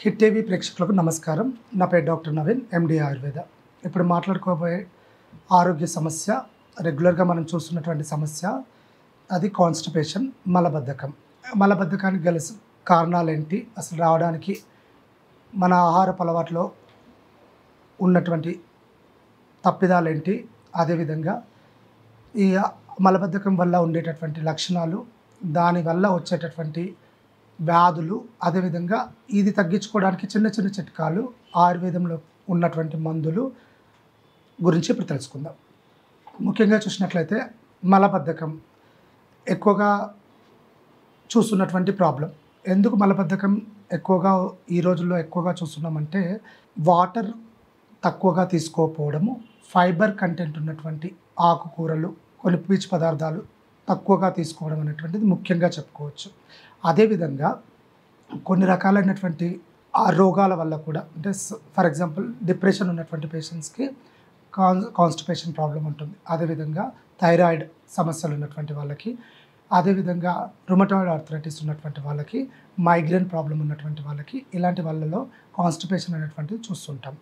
hit TV ప్రేక్షకులకు నమస్కారం నా పేరు డాక్టర్ నవీన్ ఎండి ఆయుర్వేద ఇప్పుడు మాట్లాడుకోబోయే ఆరోగ్య సమస్య రెగ్యులర్గా మనం చూస్తున్నటువంటి సమస్య అది కాన్స్టిపేషన్ మలబద్ధకం మలబద్ధకానికి గల కారణాలు ఏంటి అసలు రావడానికి మన ఆహారపు అలవాట్లో ఉన్నటువంటి తప్పిదాలు ఏంటి అదేవిధంగా ఈ మలబద్ధకం వల్ల ఉండేటటువంటి లక్షణాలు దానివల్ల వచ్చేటటువంటి వ్యాధులు అదేవిధంగా ఇది తగ్గించుకోవడానికి చిన్న చిన్న చిట్కాలు ఆయుర్వేదంలో ఉన్నటువంటి మందులు గురించి ఇప్పుడు తెలుసుకుందాం ముఖ్యంగా చూసినట్లయితే మలబద్ధకం ఎక్కువగా చూస్తున్నటువంటి ప్రాబ్లం ఎందుకు మలబద్ధకం ఎక్కువగా ఈ రోజుల్లో ఎక్కువగా చూస్తున్నామంటే వాటర్ తక్కువగా తీసుకోకపోవడము ఫైబర్ కంటెంట్ ఉన్నటువంటి ఆకుకూరలు కొన్ని పీచు పదార్థాలు తక్కువగా తీసుకోవడం అనేటువంటిది ముఖ్యంగా చెప్పుకోవచ్చు అదేవిధంగా కొన్ని రకాలైనటువంటి ఆ రోగాల వల్ల కూడా అంటే ఫర్ ఎగ్జాంపుల్ డిప్రెషన్ ఉన్నటువంటి పేషెంట్స్కి కాన్ కాన్స్టిపేషన్ ప్రాబ్లం ఉంటుంది అదేవిధంగా థైరాయిడ్ సమస్యలు ఉన్నటువంటి వాళ్ళకి అదేవిధంగా రుమటాయిడ్ ఆర్థరైటిస్ ఉన్నటువంటి వాళ్ళకి మైగ్రేన్ ప్రాబ్లం ఉన్నటువంటి వాళ్ళకి ఇలాంటి వాళ్ళలో కాన్స్టిపేషన్ అనేటువంటిది చూస్తుంటాం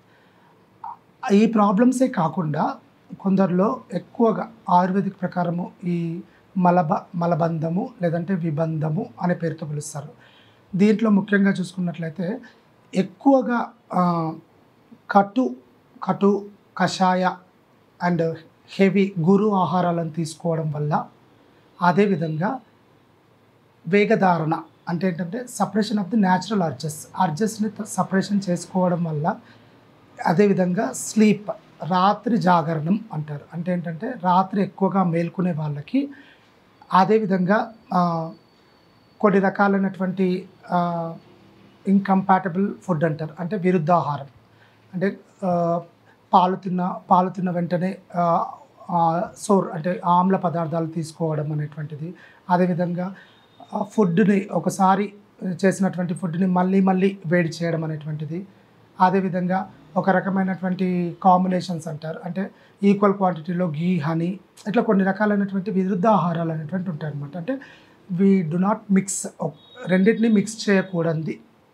ఈ ప్రాబ్లమ్సే కాకుండా కొందరిలో ఎక్కువగా ఆయుర్వేదిక్ ప్రకారము ఈ మలబ మలబంధము లేదంటే విబంధము అనే పేరుతో పిలుస్తారు దీంట్లో ముఖ్యంగా చూసుకున్నట్లయితే ఎక్కువగా ఆ, కటు కటు కషాయ అండ్ హెవీ గురు ఆహారాలను తీసుకోవడం వల్ల అదేవిధంగా వేగధారణ అంటే ఏంటంటే separation of the natural urges అర్జెస్ని సపరేషన్ చేసుకోవడం వల్ల అదేవిధంగా స్లీప్ రాత్రి జాగరణం అంటారు అంటే ఏంటంటే రాత్రి ఎక్కువగా మేల్కొనే వాళ్ళకి అదేవిధంగా ఆ, కొన్ని రకాలైనటువంటి ఇంకంపాటబుల్ ఫుడ్ అంటారు అంటే విరుద్ధాహారం అంటే ఆ, పాలు తిన్న పాలు తిన్న వెంటనే ఆ, ఆ, సోర్ అంటే ఆమ్ల పదార్థాలు తీసుకోవడం అనేటువంటిది అదేవిధంగా ఆ ఫుడ్ని ఒకసారి చేసినటువంటి ఫుడ్ని మళ్ళీ మళ్ళీ వేడి చేయడం అనేటువంటిది అదేవిధంగా ఒక రకమైనటువంటి కాంబినేషన్స్ అంటారు అంటే ఈక్వల్ క్వాంటిటీలో గీ హనీ ఇట్లా కొన్ని రకాలైనటువంటి విరుద్ధ ఆహారాలు అనేటువంటి ఉంటాయి అనమాట అంటే వీ డు నాట్ మిక్స్ రెండింటిని మిక్స్ చేయకూడదు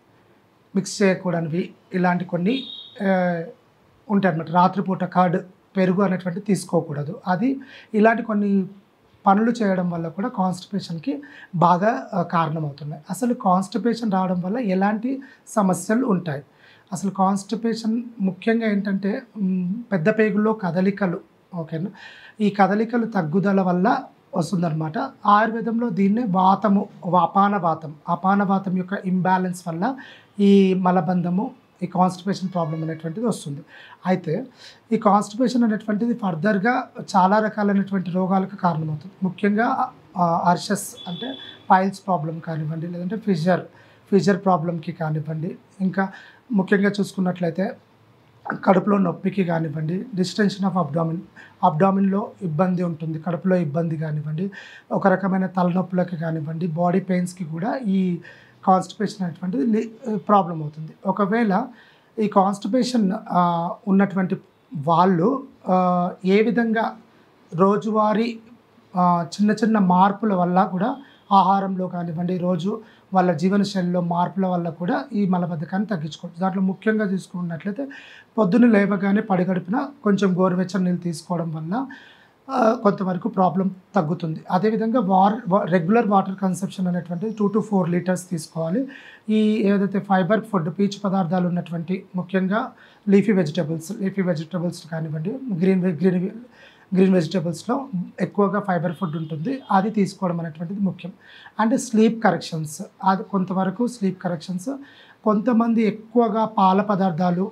మిక్స్ చేయకూడనివి ఇలాంటి కొన్ని ఆ, ఉంటాయి అన్నమాట రాత్రిపూట కర్డ్ పెరుగు అనేటువంటి తీసుకోకూడదు అది ఇలాంటి కొన్ని పనులు చేయడం వల్ల కూడా కాన్స్టిపేషన్కి బాగా ఆ, కారణమవుతున్నాయి అసలు కాన్స్టిపేషన్ రావడం వల్ల ఎలాంటి సమస్యలు ఉంటాయి అసలు కాన్స్టిపేషన్ ముఖ్యంగా ఏంటంటే మ్, పెద్ద పేగుల్లో కదలికలు ఓకేనా ఈ కదలికలు తగ్గుదల వల్ల వస్తుందన్నమాట ఆయుర్వేదంలో దీన్నే వాతము అపాన వాతం అపాన వాతం యొక్క ఇంబ్యాలెన్స్ వల్ల ఈ మలబంధము ఈ కాన్స్టిపేషన్ ప్రాబ్లం అనేటువంటిది వస్తుంది అయితే ఈ కాన్స్టిపేషన్ అనేటువంటిది ఫర్దర్గా చాలా రకాలైనటువంటి రోగాలకు కారణమవుతుంది ముఖ్యంగా అర్షస్ అంటే పైల్స్ ప్రాబ్లం కానివ్వండి లేదంటే ఫిజర్ ఫిజర్ ప్రాబ్లంకి కానివ్వండి ఇంకా ముఖ్యంగా చూసుకున్నట్లయితే కడుపులో నొప్పికి కానివ్వండి డిస్టెన్షన్ ఆఫ్ అబ్డామిన్ అబ్డామిన్లో ఇబ్బంది ఉంటుంది కడుపులో ఇబ్బంది కానివ్వండి ఒక రకమైన తలనొప్పులకి కానివ్వండి బాడీ పెయిన్స్కి కూడా ఈ కాన్స్టిపేషన్ అనేటువంటిది ప్రాబ్లం అవుతుంది ఒకవేళ ఈ కాన్స్టిపేషన్ ఉన్నటువంటి వాళ్ళు ఆ, ఏ విధంగా రోజువారీ ఆ, చిన్న చిన్న మార్పుల వల్ల కూడా ఆహారంలో కానివ్వండి రోజు వాళ్ళ జీవనశైలిలో మార్పుల వల్ల కూడా ఈ మలబద్ధకాన్ని తగ్గించుకోవచ్చు దాంట్లో ముఖ్యంగా తీసుకున్నట్లయితే పొద్దున్న లేవగానే పడిగడుపున కొంచెం గోరువెచ్చని నీళ్ళు తీసుకోవడం వల్ల ఆ, కొంతవరకు ప్రాబ్లం తగ్గుతుంది అదేవిధంగా వార్ రెగ్యులర్ వాటర్ కన్సెప్షన్ అనేటువంటిది టూ టు ఫోర్ లీటర్స్ తీసుకోవాలి ఈ ఏదైతే ఫైబర్ ఫుడ్ పీచు పదార్థాలు ఉన్నటువంటి ముఖ్యంగా లీఫీ వెజిటబుల్స్ లీఫీ వెజిటబుల్స్ కానివ్వండి గ్రీన్ గ్రీన్ గ్రీన్ వెజిటబుల్స్లో ఎక్కువగా ఫైబర్ ఫుడ్ ఉంటుంది అది తీసుకోవడం అనేటువంటిది ముఖ్యం అండ్ స్లీప్ కరెక్షన్స్ అది కొంతవరకు స్లీప్ కరెక్షన్స్ కొంతమంది ఎక్కువగా పాల పదార్థాలు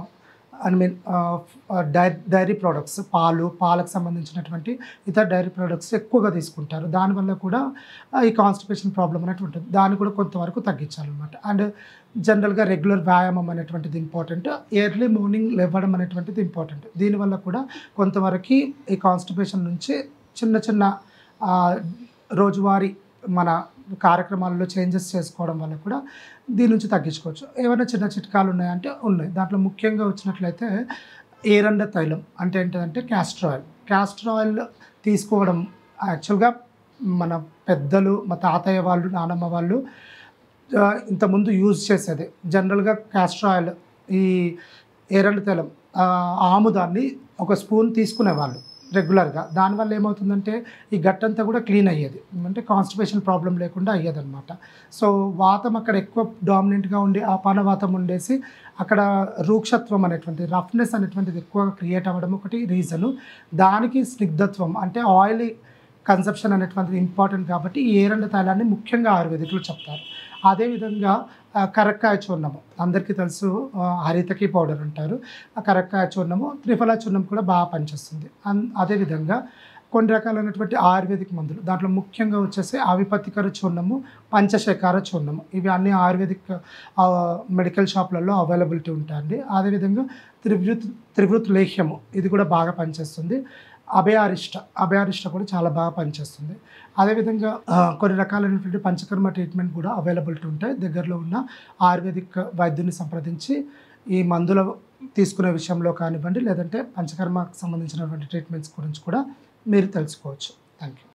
I mean dairy dairy products పాలు పాలకు సంబంధించినటువంటి ఇతర డైరీ ప్రోడక్ట్స్ ఎక్కువగా తీసుకుంటారు దానివల్ల కూడా ఆ, ఈ కాన్స్టిపేషన్ ప్రాబ్లం అనేటువంటి ఉంటుంది దాన్ని కూడా కొంతవరకు తగ్గించాలన్నమాట అండ్ జనరల్గా రెగ్యులర్ వ్యాయామం అనేటువంటిది ఇంపార్టెంట్ ఎర్లీ మార్నింగ్ లేవడం అనేటువంటిది ఇంపార్టెంట్ దీనివల్ల కూడా కొంతవరకు ఈ కాన్స్టిపేషన్ నుంచి చిన్న చిన్న ఆ, రోజువారీ మన కార్యక్రమాల్లో చేంజెస్ చేసుకోవడం వల్ల కూడా దీని నుంచి తగ్గించుకోవచ్చు ఏమైనా చిన్న చిట్కాలు ఉన్నాయంటే ఉన్నాయి దాంట్లో ముఖ్యంగా వచ్చినట్లయితే ఏరండ తైలం అంటే ఏంటంటే క్యాస్టర్ ఆయిల్ క్యాస్టర్ ఆయిల్ తీసుకోవడం యాక్చువల్గా మన పెద్దలు మా తాతయ్య వాళ్ళు నానమ్మ వాళ్ళు ఆ, ఇంతకుముందు యూజ్ చేసేది జనరల్గా క్యాస్టర్ ఆయిల్ ఈ ఎర్రని తెలం ఆ, ఆముదాన్ని ఒక స్పూన్ తీసుకునేవాళ్ళు రెగ్యులర్గా దానివల్ల ఏమవుతుందంటే ఈ గట్టంతా కూడా క్లీన్ అయ్యేది అంటే కాన్స్టిపేషన్ ప్రాబ్లం లేకుండా అయ్యేదన్నమాట సో వాతం అక్కడ ఎక్కువ డామినెంట్గా ఉండి ఆపానవాతం ఉండేసి అక్కడ రూక్షత్వం అనేటువంటి రఫ్నెస్ అనేటువంటిది ఎక్కువగా క్రియేట్ అవ్వడం ఒకటి రీజను దానికి స్నిగ్ధత్వం అంటే ఆయిలీ కన్సెప్షన్ అనేటువంటిది ఇంపార్టెంట్ కాబట్టి ఈ ఏరండ తైలాన్ని ముఖ్యంగా ఆయుర్వేదికులు చెప్తారు అదేవిధంగా ఆ, కరక్కాయ చూర్ణము అందరికీ తెలుసు ఆ, హరితకి పౌడర్ అంటారు ఆ కరక్కాయ చూర్ణము త్రిఫల చూర్ణం కూడా బాగా పనిచేస్తుంది అన్ అదేవిధంగా కొన్ని రకాలైనటువంటి ఆయుర్వేదిక్ మందులు దాంట్లో ముఖ్యంగా వచ్చేసి ఆవిపత్తికర చూర్ణము పంచశేఖర చూర్ణము ఇవి అన్ని ఆయుర్వేదిక్ ఆ, మెడికల్ షాప్లలో అవైలబిలిటీ ఉంటాయండి అదేవిధంగా త్రివృత్ త్రివృత్ లేహ్యము ఇది కూడా బాగా పనిచేస్తుంది అభయారిష్ట అభయారిష్ట కూడా చాలా బాగా పనిచేస్తుంది అదేవిధంగా ఆ, కొన్ని రకాలైనటువంటి పంచకర్మ ట్రీట్మెంట్ కూడా అవైలబిలిటీ ఉంటాయి దగ్గరలో ఉన్న ఆయుర్వేదిక్ వైద్యుని సంప్రదించి ఈ మందుల తీసుకునే విషయంలో కానివ్వండి లేదంటే పంచకర్మకు సంబంధించినటువంటి ట్రీట్మెంట్స్ గురించి కూడా మీరు తెలుసుకోవచ్చు థ్యాంక్ యూ